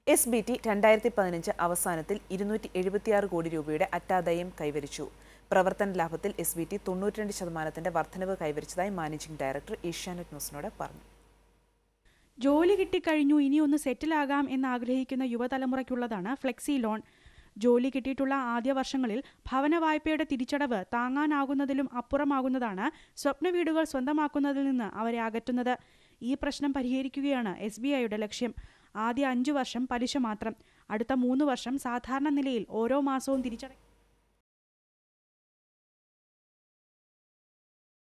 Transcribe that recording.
S B T രണ്ടായിരത്തി പതിനഞ്ച് അവസാനത്തിൽ ഇരുന്നൂറ്റി എഴുപത്തിയാറ് കോടി രൂപയുടെ അറ്റാദായം കൈവരിച്ചു പ്രവർത്തന ലാഭത്തിൽ എസ് ബി ടി തൊണ്ണൂറ്റിരണ്ട് ശതമാനത്തിന്റെ വർധനവ് കൈവരിച്ചതായി മാനേജിംഗ് ഡയറക്ടർ ഏഷ്യാനെറ്റ് ന്യൂസിനോട് പറഞ്ഞു ജോലി കിട്ടിക്കഴിഞ്ഞു ഇനി ഒന്ന് സെറ്റിലാകാം എന്ന് ആഗ്രഹിക്കുന്ന യുവതലമുറയ്ക്കുള്ളതാണ് ഫ്ലെക്സി ലോൺ ജോലി കിട്ടിയിട്ടുള്ള ആദ്യ വർഷങ്ങളിൽ ഭവന വായ്പയുടെ തിരിച്ചടവ് താങ്ങാനാകുന്നതിലും അപ്പുറമാകുന്നതാണ് സ്വപ്ന വീടുകൾ സ്വന്തമാക്കുന്നതിൽ നിന്ന് അവരെ അകറ്റുന്നത് ഈ പ്രശ്നം പരിഹരിക്കുകയാണ് എസ് ബി ഐയുടെ ലക്ഷ്യം ആദ്യ അഞ്ചു വർഷം പലിശ മാത്രം അടുത്ത മൂന്ന് വർഷം സാധാരണ നിലയിൽ ഓരോ മാസവും തിരിച്ചട